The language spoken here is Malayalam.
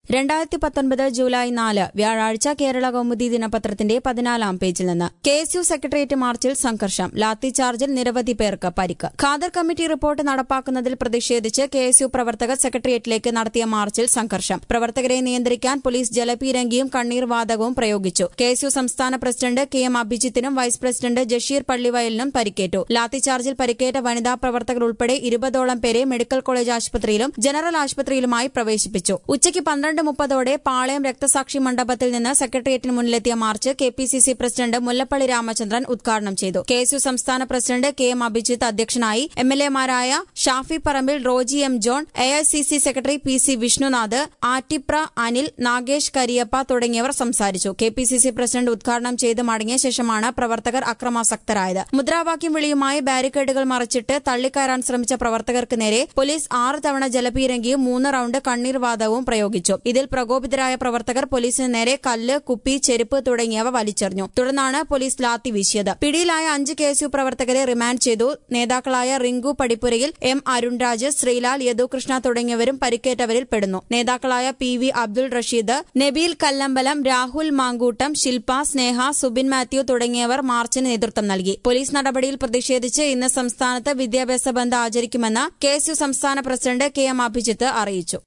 രണ്ടായിരത്തി പത്തൊൻപത് ജൂലൈ നാല് വ്യാഴാഴ്ച കേരള കൗമുദി ദിനപത്രത്തിന്റെ പതിനാലാം പേജിൽ നിന്ന് കെ എസ് യു സെക്രട്ടേറിയറ്റ് മാർച്ചിൽ സംഘർഷം ലാത്തി ചാർജിൽ നിരവധി പേർക്ക് പരിക്ക് ഖാദർ കമ്മിറ്റി റിപ്പോർട്ട് നടപ്പാക്കുന്നതിൽ പ്രതിഷേധിച്ച് കെ എസ് യു പ്രവർത്തകർ സെക്രട്ടേറിയറ്റിലേക്ക് നടത്തിയ മാർച്ചിൽ സംഘർഷം പ്രവർത്തകരെ നിയന്ത്രിക്കാൻ പോലീസ് ജലപീരങ്കിയും കണ്ണീർ വാതകവും പ്രയോഗിച്ചു കെ എസ് യു സംസ്ഥാന പ്രസിഡന്റ് കെ എം അഭിജിത്തിനും വൈസ് പ്രസിഡന്റ് ജഷീർ പള്ളിവയലിനും പരിക്കേറ്റു ലാത്തിചാർജിൽ പരിക്കേറ്റ വനിതാ പ്രവർത്തകർ ഉൾപ്പെടെ ഇരുപതോളം പേരെ മെഡിക്കൽ കോളേജ് ആശുപത്രിയിലും ജനറൽ ആശുപത്രിയിലുമായി പ്രവേശിപ്പിച്ചു ഉച്ചയ്ക്ക് പന്ത്രണ്ട് മുപ്പതോടെ പാളയം രക്തസാക്ഷി മണ്ഡപത്തിൽ നിന്ന് സെക്രട്ടേറിയറ്റിന് മുന്നിലെത്തിയ march K P C C president Mullappally Ramachandran ഉദ്ഘാടനം ചെയ്തു കെ എസ് യു സംസ്ഥാന പ്രസിഡന്റ് കെ എം അഭിജിത്ത് അധ്യക്ഷനായി എം എൽ എമാരായ Shafi Parambil Roji M John A I C C secretary P C Vishnunath Attipra Anil Nagesh Kariappa തുടങ്ങിയവർ സംസാരിച്ചു K P C C president ഉദ്ഘാടനം ചെയ്ത് മടങ്ങിയ ശേഷമാണ് പ്രവർത്തകർ അക്രമാസക്തരായത് മുദ്രാവാക്യം വിളിയുമായി ബാരിക്കേഡുകൾ മറിച്ചിട്ട് തള്ളിക്കയറാൻ ശ്രമിച്ച പ്രവർത്തകർക്ക് നേരെ പോലീസ് ആറ് തവണ ജലപീരങ്കിയും മൂന്ന് റൌണ്ട് കണ്ണീർ വാതകവും പ്രയോഗിച്ചു ഇതിൽ പ്രകോപിതരായ പ്രവർത്തകർ പോലീസിന് നേരെ കല്ല് കുപ്പി ചെരുപ്പ് തുടങ്ങിയവ വലിച്ചെറിഞ്ഞു തുടർന്നാണ് പോലീസ് ലാത്തി വീശിയത് പിടിയിലായ അഞ്ച് കെ എസ് യു പ്രവർത്തകരെ റിമാൻഡ് ചെയ്തു നേതാക്കളായ റിങ്കു പടിപ്പുരയിൽ എം അരുൺരാജ് ശ്രീലാൽ യദുകൃഷ്ണ തുടങ്ങിയവരും പരിക്കേറ്റവരിൽ പെടുന്നു നേതാക്കളായ P V Abdul Rasheed Nabeel Kallambalam Rahul Mankoottam Shilpa Sneha Subin Mathew തുടങ്ങിയവർ മാർച്ചിന് നേതൃത്വം നൽകി പോലീസ് നടപടിയിൽ പ്രതിഷേധിച്ച് ഇന്ന് സംസ്ഥാനത്ത് വിദ്യാഭ്യാസ ബന്ദ് ആചരിക്കുമെന്ന് കെ എസ് യു സംസ്ഥാന പ്രസിഡന്റ് കെ എം അഭിജിത്ത് അറിയിച്ചു